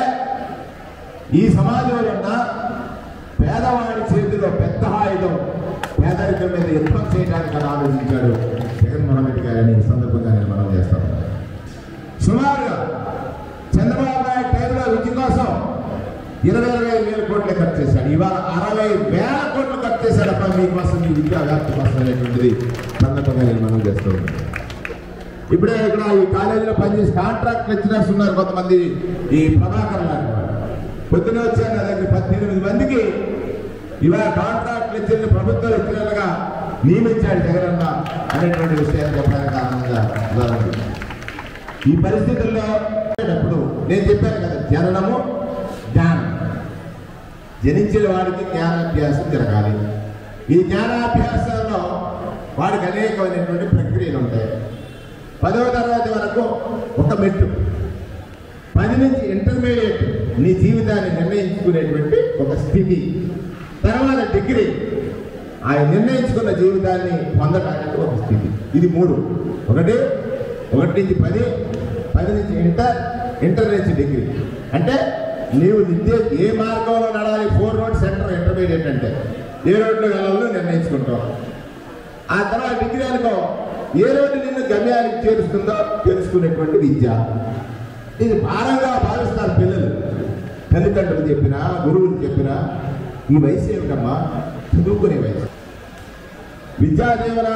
ఈ సమాజంలో ఉన్న పేదవాడి చేతిలో పెద్ద ఆయుధం పేదరికం మీద యుద్ధం చేయడానికి అని ఆలోచించాడు జగన్మోహన్ రెడ్డి గారిని ఈ సందర్భంగా నేను మనం చేస్తాను సుమారుగా చంద్రబాబు నాయుడు టైంలో విద్య కోసం ఇరవై ఇరవై వేల కోట్లు ఖర్చు చేశాడు ఇవాళ అరవై వేల కోట్లు ఖర్చు చేశాడప్ప మీకోసం మీ విద్యా వ్యాప్తి కోసం అనేటువంటిది సందర్భంగా నేను మనం చేస్తూ ఉన్నాను ఇప్పుడే ఇక్కడ ఈ కాలేజీలో పనిచేసి కాంట్రాక్ట్ లెక్చరర్స్ ఉన్నారు కొంతమంది ఈ ప్రభాకర్ లాంటి వాళ్ళు పొద్దున వచ్చాను నా దగ్గర పద్దెనిమిది మందికి ఇవాళ కాంట్రాక్ట్ లెక్చర్ని ప్రభుత్వ లెక్చరర్లుగా నియమించాడు జగనన్న అనేటువంటి విషయాన్ని చెప్పడానికి ఆనందంగా ఇవాళ ఉంది. ఈ పరిస్థితుల్లో అప్పుడు నేను చెప్పాను కదా జననము జ్ఞానం జనించిన వాడికి జ్ఞానాభ్యాసం జరగాలి ఈ జ్ఞానాభ్యాసంలో వాడికి అనేకమైనటువంటి ప్రక్రియలు ఉంటాయి పదవ తరగతి వరకు ఒక మెట్టు పది నుంచి ఇంటర్మీడియట్ నీ జీవితాన్ని నిర్ణయించుకునేటువంటి ఒక స్థితి తర్వాత డిగ్రీ ఆయన నిర్ణయించుకున్న జీవితాన్ని పొందడానికి ఒక స్థితి ఇది మూడు ఒకటి ఒకటి నుంచి పది పది నుంచి ఇంటర్ ఇంటర్ నుంచి డిగ్రీ అంటే నీవు నిత్య ఏ మార్గంలో నడాలి ఫోర్ రోడ్ సెంటర్ ఇంటర్మీడియట్ అంటే ఏ రోడ్లో వెళ్ళాలో నిర్ణయించుకుంటాం ఆ తర్వాత డిగ్రీ అనుకో ఏ రోజు నిన్ను గమ్యానికి చేరుస్తుందో తెలుసుకునేటువంటి విద్య ఇది భారంగా భావిస్తారు పిల్లలు తల్లిదండ్రులు చెప్పినా గురువులు చెప్పినా ఈ వయసు ఏమిటమ్మా చదువుకునే వయసు విద్యాదీవన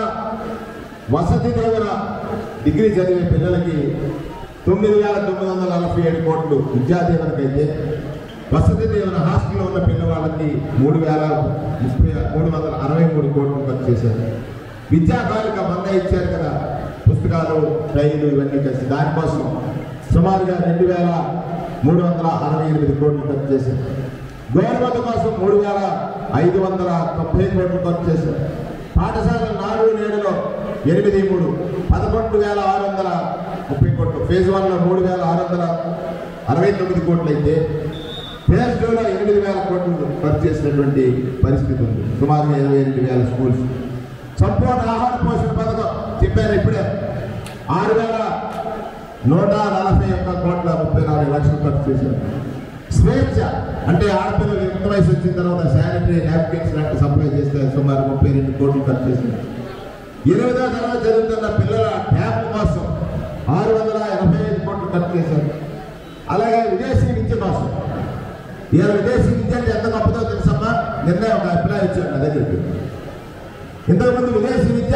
వసతి దీవెన డిగ్రీ చదివే పిల్లలకి తొమ్మిది వేల తొమ్మిది వందల నలభై ఏడు కోట్లు విద్యాదీవనకైతే వసతి దీవెన హాస్టల్లో ఉన్న పిల్లవాళ్ళకి మూడు వేల ముప్పై మూడు వందల అరవై మూడు కోట్లు ఖర్చు చేశారు విద్యాకాలిక మంద ఇచ్చారు కదా పుస్తకాలు టైలు ఇవన్నీ కలిసి దానికోసం సుమారుగా రెండు వేల మూడు వందల అరవై ఎనిమిది కోట్లు ఖర్చు చేశారు గవర్నమెంట్ కోసం మూడు వేల ఐదు వందల తొంభై కోట్లు ఖర్చు చేశారు పాఠశాల నాలుగు నేడులో ఎనిమిది మూడు పదకొండు వేల ఆరు వందల ముప్పై కోట్లు ఫేజ్ వన్లో మూడు వేల ఆరు వందల అరవై తొమ్మిది కోట్లు అయితే ఫేజ్ టూలో ఎనిమిది వేల కోట్లు ఖర్చు చేసినటువంటి పరిస్థితి ఉంది సుమారుగా ఇరవై ఎనిమిది వేల స్కూల్స్ సంపూర్ణ ఆహార పోషణ పథకం చెప్పారు ఇప్పుడే ఆరు వేల నూట నలభై ఒక్క కోట్ల ముప్పై నాలుగు లక్షలు ఖర్చు చేశారు స్వేచ్ఛ అంటే ఆడపిల్లలు యుక్త వయసు వచ్చిన తర్వాత శానిటరీ నాప్కిన్స్ లాంటి సప్లై చేస్తే సుమారు ముప్పై రెండు కోట్లు ఖర్చు చేశారు ఎనిమిదో తరగతి చదువుతున్న పిల్లల ట్యాబ్ కోసం ఆరు వందల ఎనభై ఐదు కోట్లు ఖర్చు చేశారు అలాగే విదేశీ విద్య కోసం ఇవాళ విదేశీ విద్య అంటే ఎంత గొప్పదో తెలుసమ్మా నిన్న ఒక అభిప్రాయం ఇచ్చాడు నా దగ్గరికి ఇంతకుముందు విదేశీ విద్య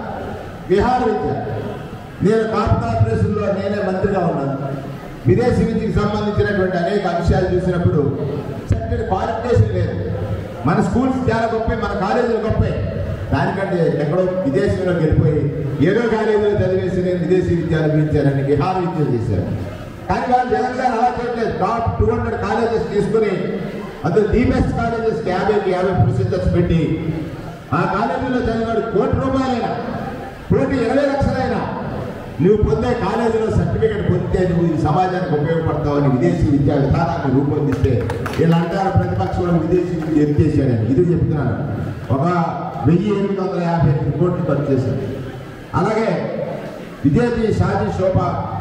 విహార విద్య నేను కాపు కార్పొరేషన్లో నేనే మంత్రిగా ఉన్నాను విదేశీ విద్యకు సంబంధించినటువంటి అనేక అంశాలు చూసినప్పుడు చక్కటి క్వాలిఫికేషన్ లేదు మన స్కూల్స్ చాలా గొప్ప మన కాలేజీలు గొప్ప దానికంటే ఎక్కడో విదేశంలోకి వెళ్ళిపోయి ఏదో కాలేజీలో చదివేసి నేను విదేశీ విద్య అనుభవించానని విహార విద్య చేశాను కానీ వాళ్ళు జగన్ గారు అలా చేయట్లేదు టాప్ టూ హండ్రెడ్ కాలేజెస్ తీసుకుని అందులో ది బెస్ట్ కాలేజెస్కి యాభైకి యాభై పర్సెంటేజ్ పెట్టి ఆ కాలేజీలో చదివాడు కోటి రూపాయలైనా కోటి ఇరవై లక్షలైనా నువ్వు పొందే కాలేజీలో సర్టిఫికేట్ పొందితే నువ్వు ఈ సమాజానికి ఉపయోగపడతావని విదేశీ విద్యా విధానాన్ని రూపొందిస్తే ఇలా అంటారు ప్రతిపక్షంలో విదేశీ విద్య ఎత్తేసాడని ఇది చెప్తున్నాను ఒక వెయ్యి ఎనిమిది వందల యాభై ఎనిమిది కోట్లు ఖర్చు చేశాడు అలాగే విదేశీ షాజీ శోభ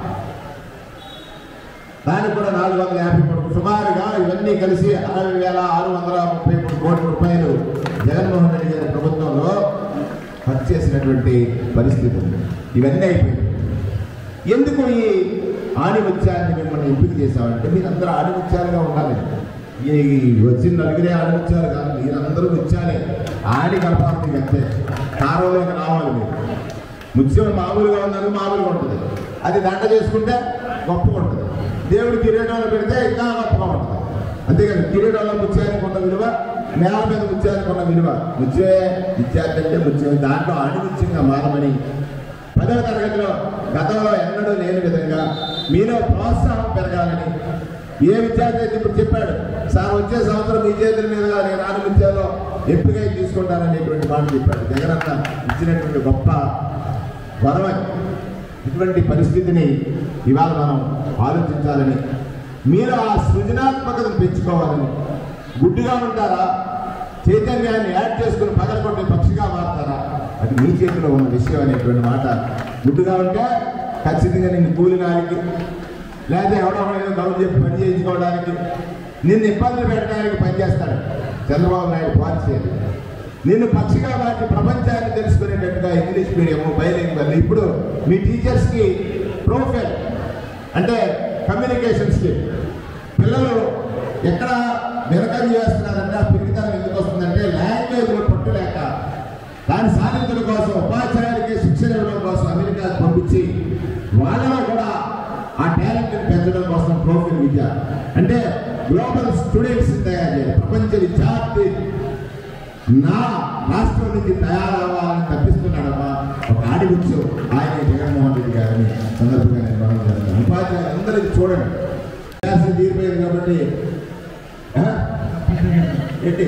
దానికి కూడా నాలుగు వందల యాభై కోట్లు సుమారుగా ఇవన్నీ కలిసి అరవై వేల ఆరు వందల ముప్పై మూడు కోట్ల రూపాయలు జగన్మోహన్ రెడ్డి గారి ప్రభుత్వంలో ఖర్చు చేసినటువంటి పరిస్థితి ఉంది ఇవన్నీ అయిపోయింది ఎందుకు ఈ ఆణిముత్యాన్ని మిమ్మల్ని ఎంపిక చేశామంటే మీరు అందరూ ఆణిముత్యాలుగా ఉండాలి ఈ వచ్చిన నలుగురే ఆణిముత్యాలు కాదు మీరందరూ ముత్యాలే ఆడి కలపాలి అంతే కారంలోకి రావాలి మీరు ముత్యం మామూలుగా ఉన్నది మామూలుగా ఉంటుంది అది దండ చేసుకుంటే గొప్పగా ఉంటుంది దేవుడి కిరీటంలో పెడితే ఇంకా గొప్పగా ఉంటుంది అంతేకాదు కిరీటంలో ముత్యానికి ఉన్న విలువ నేల మీద ముత్యానికి ఉన్న విలువ ముత్యమే విద్యార్థి అంటే ముత్యమే దాంట్లో ఆణిముత్యంగా మారమని పదవ తరగతిలో గతంలో ఎన్నడూ లేని విధంగా మీలో ప్రోత్సాహం పెరగాలని ఏ విద్యార్థి అయితే ఇప్పుడు చెప్పాడు సార్ వచ్చే సంవత్సరం మీ చేతుల మీదుగా నేను ఆనందించాలో ఎంపిక తీసుకుంటాననేటువంటి మాట చెప్పాడు జగనన్న ఇచ్చినటువంటి గొప్ప వరమని ఇటువంటి పరిస్థితిని ఇవాళ మనం ఆలోచించాలని మీరు ఆ సృజనాత్మకతను పెంచుకోవాలని గుడ్డిగా ఉంటారా చైతన్యాన్ని యాడ్ చేసుకుని పగలగొట్టే పక్షిగా మారుతారా అది మీ చేతిలో ఉన్న విషయం అనేటువంటి మాట గుడ్డుగా ఉంటే ఖచ్చితంగా నిన్ను కూలినానికి లేదా ఎవడో ఏదో గౌరవ చెప్పి పని చేయించుకోవడానికి నిన్ను ఇబ్బందులు పెట్టడానికి పనిచేస్తాడు చంద్రబాబు నాయుడు పాలసీ అది. నిన్ను పక్షిగా వాటి ప్రపంచాన్ని తెలుసుకునేటట్టుగా ఇంగ్లీష్ మీడియం బయలుదేరి ఇప్పుడు మీ టీచర్స్కి ప్రొఫైల్ అంటే కమ్యూనికేషన్ స్కిల్ పిల్లలు ఎక్కడ వెనకం చేస్తున్నారంటే ఆ పిరిగితనం ఎందుకు వస్తుందంటే లాంగ్వేజ్లో పట్టులేక దాన్ని సాధించడం కోసం ఉపాధ్యాయులకి శిక్షణ ఇవ్వడం కోసం అమెరికాకు పంపించి వాళ్ళలో కూడా ఆ టాలెంట్ని పెంచడం కోసం ప్రొఫైల్ విద్య అంటే గ్లోబల్ స్టూడెంట్స్ తయారు చేయాలి ప్రపంచ విద్యార్థి నా రాష్ట్రం నుంచి తయారవ్వాలని తప్పిస్తున్నాడమ్మా ఒక ఆడివచ్చు ఆయన జగన్మోహన్ రెడ్డి గారిని సందర్భంగా నేను మనం చేస్తాను ఉపాధ్యాయులు అందరికీ చూడండి క్లాస్ తీరిపోయింది కాబట్టి ఆ? ఏంటి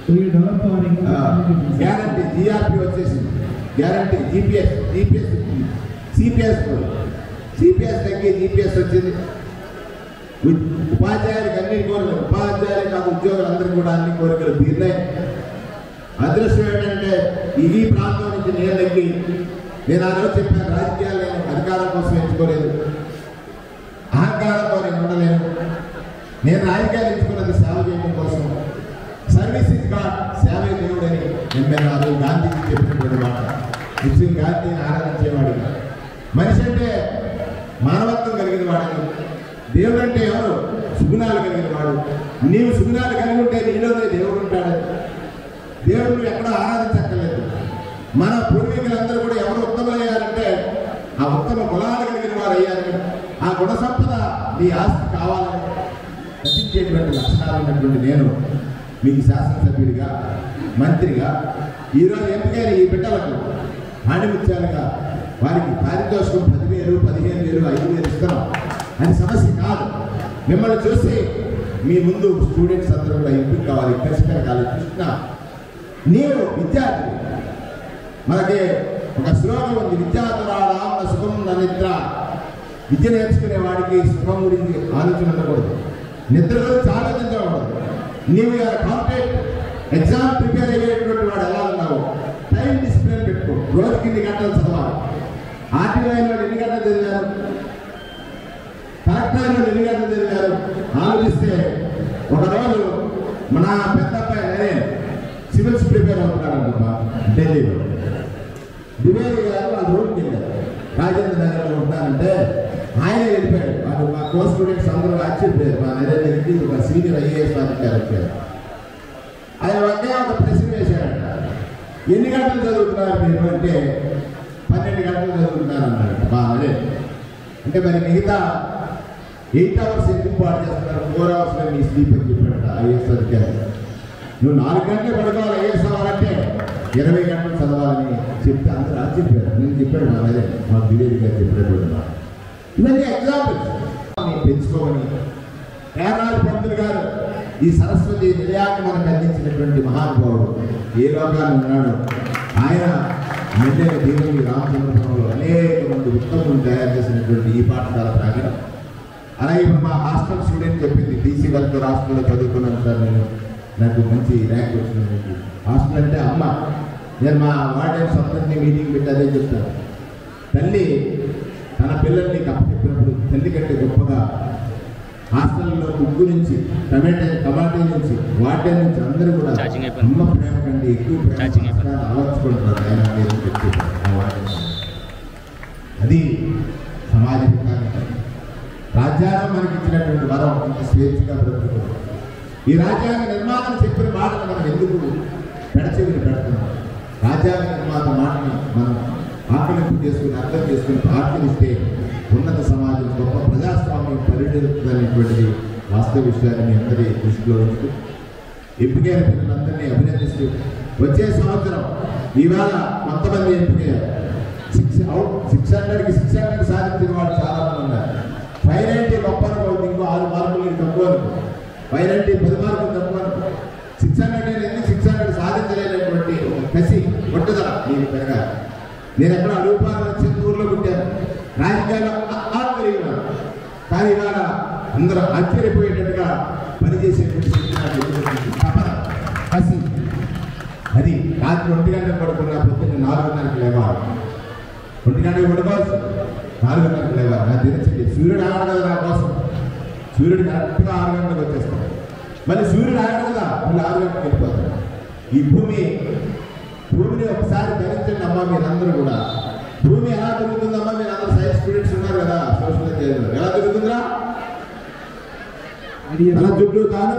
గ్యారంటీ జిఆర్పి వచ్చేసింది guarantee GPS GPS CPS CPS తగ్గి జీపీఎస్ వచ్చింది ఉ- ఉపాధ్యాయులకు అన్ని కోరికలు ఉపాధ్యాయులు కాదు ఉద్యోగులందరికీ కూడా అన్ని కోరికలు తీరినాయి అదృష్టం ఏంటంటే ఈ ప్రాంతం నుంచి నేను తగ్గి నేను ఆ రోజు చెప్పాను రాజకీయాలు నేను అధికారం కోసం ఎంచుకోలేదు అహంకారంతో నేను ఉండలేను నేను రాజకీయాలు ఎంచుకున్నది సేవ చేయడం కోసం సర్వీస్ ఇస్ గాడ్ సేవే దేవుడని నేను నేను ఆ రోజు గాంధీజీ చెప్పినటువంటి మాట నిత్యం గాంధీని ఆరాధించేవాడు మనిషి అంటే మానవత్వం కలిగిన వాడని దేవుడు అంటే ఎవరు సుగుణాలు కలిగిన వాడు నీవు సుగుణాలు కలిగి ఉంటే నీలోనే దేవుడు ఉంటాడు దేవుడు నువ్వు ఎక్కడో ఆరాధించక్కర్లేదు మన పూర్వీకులందరూ కూడా ఎవరు ఉత్తములయ్యారంటే ఆ ఉత్తమ గుణాలు కలిగిన వారు అయ్యారని ఆ గుణ సంపద నీ ఆస్తి కావాలని రచించేటువంటి లక్షణాలు ఉన్నటువంటి నేను మీకు శాసనసభ్యుడిగా మంత్రిగా ఈరోజు ఎంపికైన ఈ బిడ్డలకు ఆణిముత్యాలుగా వారికి పారితోషికం పదివేలు పదిహేను వేలు ఐదు వేలు ఇస్తున్నాం అది సమస్య కాదు మిమ్మల్ని చూసి మీ ముందు స్టూడెంట్స్ అందరూ కూడా ఎంపిక కావాలి ఖచ్చితంగా కావాలి కృష్ణ నీవు విద్యార్థి మనకి ఒక శ్లోకం ఉంది విద్యార్థురామ సుఖం నా నిద్ర విద్య నేర్చుకునే వాడికి సుఖం గురించి ఆలోచన ఉండకూడదు నిద్ర గురించి ఆలోచించకూడదు నీవు కాంపిటేట్ ఎగ్జామ్ ప్రిపేర్ అయ్యేటువంటి వాడు ఎలా ఉన్నావు టైం డిసిప్లిన్ పెట్టుకో రోజుకి ఇన్ని గంటలు చదవాలి ఆర్టీఐ వాడు ఎన్ని గంటలు చదివారు కలెక్టర్ వాడు ఎన్ని గంటలు చదివారు ఆలోచిస్తే ఒకరోజు మన పెద్ద అబ్బాయి నేనే సివిల్స్ ప్రిపేర్ అవుతున్నాడు ఢిల్లీలో ద్వివేది గారు ఆ రోడ్కి వెళ్ళారు రాజేంద్ర నగర్లో ఉంటానంటే ఆయన వెళ్ళిపోయాడు వాడు మా కో స్టూడెంట్స్ అందరూ ఆశ్చర్యపోయారు మా నరేంద్రకి ఒక సీనియర్ ఐఏఎస్ అధికారి వచ్చారు ఆయన ఒకే ఒక ప్రశ్న వేశాడంట ఎన్ని గంటలు చదువుతున్నారు మీరు అంటే పన్నెండు గంటలు చదువుతున్నారు అన్నాడు బాగానే అంటే మరి మిగతా ఎయిట్ అవర్స్ ఎందుకు పాటు చేస్తున్నారు ఫోర్ అవర్స్లో మీ స్లీప్ అని చెప్పాడట ఐఏఎస్ అధికారి నువ్వు నాలుగు గంటలు పడుకోవాలి ఐఏఎస్ అవ్వాలంటే ఇరవై గంటలు చదవాలని చెప్తే అందరూ ఆశ్చర్యపోయారు నేను చెప్పాడు మా అదే మా విలేజ్ గారు చెప్పాడు మాట ఇవన్నీ ఎగ్జాంపుల్స్ పెంచుకోమని కేరళ పంతులు గారు ఈ సరస్వతి నిలయాన్ని మనకు అందించినటువంటి మహానుభావుడు ఏ లోకాన్ని ఉన్నాడు ఆయన మెల్లెల దేవుని రామచంద్రపురంలో అనేక మంది ఉత్తములు తయారు చేసినటువంటి ఈ పాఠశాల ప్రాంగణం అలాగే ఇప్పుడు మా హాస్టల్ స్టూడెంట్ చెప్పింది బీసీ వర్గ రాష్ట్రంలో చదువుకున్నాను సార్ నేను నాకు మంచి ర్యాంక్ వచ్చింది హాస్టల్ అంటే అమ్మ నేను మా వార్డెన్స్ అందరినీ మీటింగ్ పెట్టి అదే చెప్తాను తల్లి తన పిల్లల్ని కప్పచెప్పినప్పుడు తల్లి కంటే గొప్పగా హాస్టల్లో ఉగ్గు నుంచి టమాటా టమాటా నుంచి వాటర్ నుంచి అందరూ కూడా Charging అయిపోయింది. అమ్మ ప్రేమ కంటే ఎక్కువ ప్రేమ Charging అయిపోయింది. సంస్కారాన్ని అలవర్చుకుంటున్నారు ఆయన అనేది చెప్పి ఆ వార్డెన్స్ అది సమాజ హితానికి రాజ్యాంగం మనకి ఇచ్చినటువంటి వరం ఇంత స్వేచ్ఛగా బ్రతుకుతుంది ఈ రాజ్యాంగ నిర్మాణం చెప్పిన మాటను మనం ఎందుకు పెడచెవిని పెడుతున్నాం రాజ్యాంగ నిర్మాత మాటని మనం ఆకలింపు చేసుకుని అర్థం చేసుకుని ప్రార్థనిస్తే ఉన్నత సమాజం గొప్ప ప్రజాస్వామ్యం పరిణితున్నటువంటిది వాస్తవ విషయాన్ని మీ అందరి దృష్టిలో ఉంచుతూ ఎంపికైన పిల్లలందరినీ అభినందిస్తూ వచ్చే సంవత్సరం ఇవాళ కొంతమంది ఎంపికయ్యారు సిక్స్ అవుట్ సిక్స్ హండ్రెడ్కి సిక్స్ హండ్రెడ్ సాధించిన వాళ్ళు చాలా మంది ఉన్నారు ఫైవ్ నైంటీ గొప్ప అనుకోవద్దు ఇంకో ఆరు మార్కులు నీకు తక్కువ అనుకో ఫైవ్ నైంటీ పది మార్కులు తక్కువ అనుకో సిక్స్ హండ్రెడ్ ఎందుకు సిక్స్ హండ్రెడ్ సాధించలేనటువంటి ఒక కసి పట్టుదల నీకు పెరగాలి నేను ఎక్కడ అడుగుపాలు చిత్తూరులో పుట్టాను రాజకీయాల్లో ఆరు పెరిగినాను కానీ ఇవాళ అందరూ ఆశ్చర్యపోయేటట్టుగా పనిచేసేటువంటి శక్తి నాకు ఎదుగుతుంది. తపన కసి అది రాత్రి ఒంటి గంటకు పడుకున్న పొద్దున్న నాలుగున్నరకు లేవాలి ఒంటి గంటకు పడుకోవచ్చు నాలుగున్నరకు లేవాలి నా దినచర్య సూర్యుడు ఆగడు కదా నా కోసం సూర్యుడు కరెక్ట్గా ఆరు గంటలకు వచ్చేస్తాడు మళ్ళీ సూర్యుడు ఆగడు కదా మళ్ళీ ఆరు గంటలకు వెళ్ళిపోతాడు ఈ భూమి భూమిని ఒకసారి ధరించండి అమ్మా మీరందరూ కూడా భూమి ఎలా తిరుగుతుందమ్మా మీరు అందరూ సైన్స్ స్టూడెంట్స్ ఉన్నారు కదా సోషల్ చేయడం ఎలా తిరుగుతుందిరా అలా చుట్టూ కాదు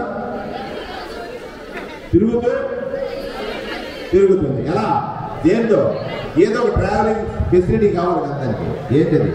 తిరుగుతూ తిరుగుతుంది ఎలా ఏందో ఏదో ఒక ట్రావెలింగ్ ఫెసిలిటీ కావాలి కదా దానికి ఏంటది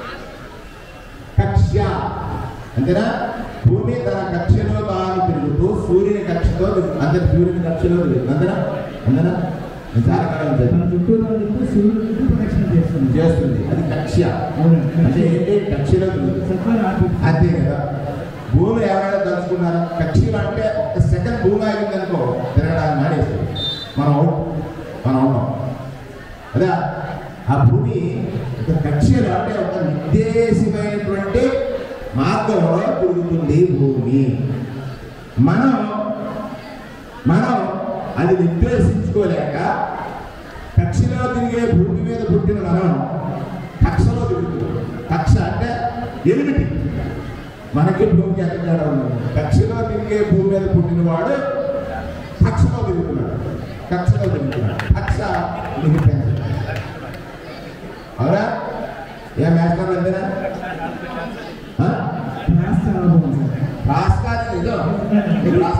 కక్ష అంతేనా భూమి తన కక్షలో తాను తిరుగుతూ సూర్యుని కక్షతో తిరుగు- అంతే సూర్యుని కక్షలో తిరుగుతుంది అంతేనా అంతేనా నేను చాలా కాలం తన చదివాను. చుట్టూ తిరుగుతూ సూర్యుడికి ప్రదక్షిణ చేస్తుంది చేస్తుంది అది కక్ష అవునండి. అంటే ఏంటి కక్షలో తిరుగుతుంది సత్వాన్ని ఆర్పిస్తుంది. అంతే కదా భూమి ఎవరైనా తలుచుకున్నారా కక్షలు అంటే ఒక సెకండ్ భూమి ఆగిందనుకో తిరగడానికి మానేస్తుంది మనం అవుట్ మనం ఉన్నాం అదే ఆ భూమి ఒక కక్షలు అంటే ఒక నిర్దేశమైనటువంటి మార్గంలో తిరుగుతుంది భూమి మనం మనం అది నిర్దేశించుకోలేక కక్షలో తిరిగే భూమి మీద పుట్టిన మనం కక్షలో తిరుగుతున్నాం కక్ష అంటే ఎలిమిటి మనకి భూమికి ఎంత తేడా ఉన్నది కక్షలో తిరిగే భూమి మీద పుట్టినవాడు కక్షలో తిరుగుతున్నాడు కక్షలో తిరుగుతున్నాడు కక్ష నీకు పెంచదు అవునా ఏ మేస్టర్ అంతేనా ఆ? క్లాస్ చాలా బాగుంది సార్. రాష్ట్రాలు ఇదో నీకు రాష్ట్రం అంటే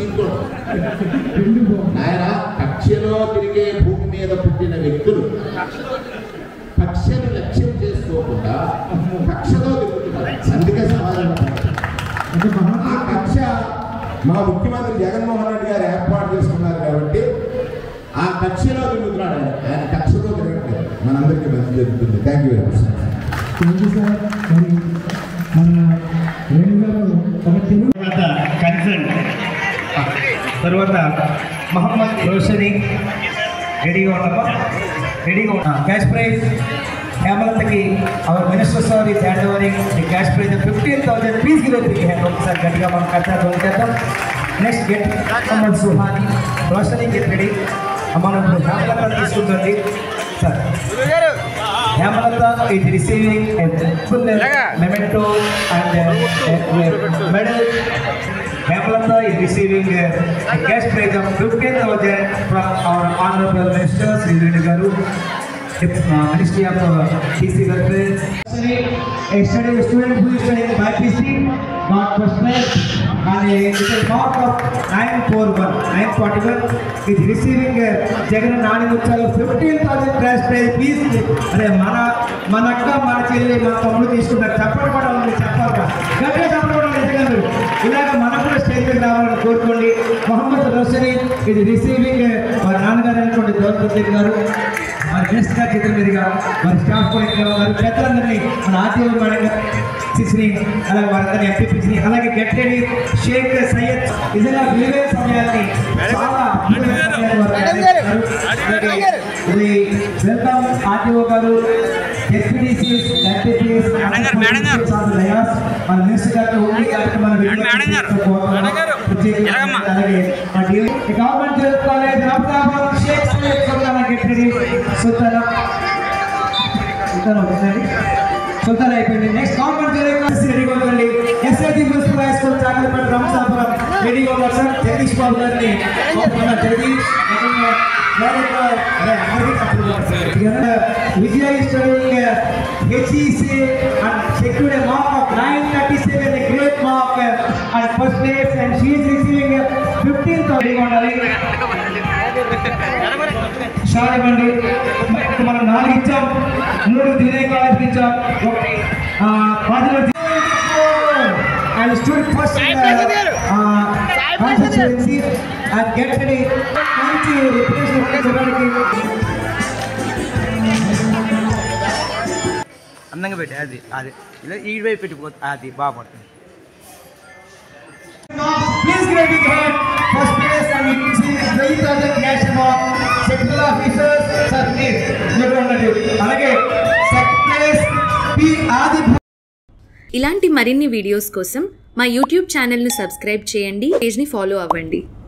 చీరుకోడు నాయన కక్షలో తిరిగే భూమి మీద పుట్టిన వ్యక్తులు కక్షను లక్ష్యం చేసుకోకుండా కక్షలో తిరుగుతున్నారు అందుకే సమాధానం అంటే మహా ఆ కక్ష మా ముఖ్యమంత్రి జగన్మోహన్ రెడ్డి గారు ఏర్పాటు చేసుకున్నారు కాబట్టి ఆ కక్షలో తిరుగుతున్నాడు ఆయన ఆయన కక్షలో తిరగట్లేదు మనందరికీ మంచి జరుగుతుంది thank you very much thank you sir మరి మన వేణు గారు ఒక తెలుగు తర్వాత కన్సర్న్ తర్వాత మహమ్మద్ రోషని రెడీగా ఉన్నామా రెడీగా ఉన్నా క్యాష్ ప్రైజ్ హేమలతకి our minister sir is hand overing the cash prize fifteen thousand please give big hand ఒకసారి గట్టిగా మనం కట్టాలి చేద్దాం next get Mohammed Suhani Roshani get ready మనం ఇప్పుడు హేమలత తీసుకుంటుంది sir Hemalatha is receiving a full memento and a medal. Hemlata is receiving a, a cash prize of 15,000 from our Honorable Minister Sri Venu Garu, uh, Ministry of uh, DC Welfare. A study, a student who is studying BPC got first place and a, with a mark of 941, 941 is receiving a Jagan Nani Muchalu 15,000 cash prize. Please, అరే మన మన అక్క మన చెల్లి మన తమ్ముడు తీసుకుంటారు చెప్పడం కూడా ఉంది చెప్పాలి గట్టిగా చెప్పడం కూడా నిజంగా మీరు ఇలాగ మనకు కూడా స్టేజ్ మీద రావాలని కోరుకోండి మొహమ్మద్ రోషని ఇది రిసీవింగ్ వారి నాన్నగారు అయినటువంటి గౌరవ గారు మరి గెస్ట్ గా చేతుల మీదుగా మరి స్టాఫ్ కూడా వారి పెద్దలందరినీ మన ఆర్టీఓ మేడం సిసిని అలాగే వారందరినీ ఎంపీపీసీని అలాగే గట్టెడి షేక్ సయ్యద్ నిజంగా విలువైన సమయాన్ని చాలా విలువైన సమయాన్ని వారు కేటాయించారు. అలాగే ఇది వెల్కమ్ ఆర్టీఓ గారు ఎస్పీడీసీస్ ఎంపీపీస్ మన మినిస్టర్ గారు ఉండి కార్యక్రమాన్ని అలాగే మా డిఓ government general college Ramadabad Shaik Syed Sultana గెట్టెడి సుల్తానా సుల్తానా ఒకసారి సుల్తాన్ అయిపోయింది నెక్స్ట్ గవర్నమెంట్ జనరల్ రెడీగా ఉందండి SIT municipal high school Chakalipeta Ramasapuram రెడీగా ఉన్నారు సార్ జగదీష్ బాబు గారిని కోరుతున్నా Jagadish Vijaya studying HEC and secured mark of nine thirty seven great mark and first place and she is receiving fifteen thousand ఉండాలి షార్ట్ ఇవ్వండి ఇప్పుడు మనం నాలుగు ఇచ్చాం మూడు దినే కాలేజ్ ఇచ్చాం ఒకటి and student first constituency and get ready మంచి రిప్రజెంటేషన్ ఇవ్వడానికి అందంగా పెట్టి అది అది ఇలా ఈ వైపు పెట్టిపో అది బాగుపడుతుంది Please give a big hand. First place and you can see 3000 cash amount. Sectional officers, sir, please. మీరు ఉండండి. అలాగే second place పి ఆది ఇలాంటి మరిన్ని వీడియోస్ కోసం మా యూట్యూబ్ ఛానల్ను సబ్స్క్రైబ్ చేయండి పేజ్ని ఫాలో అవ్వండి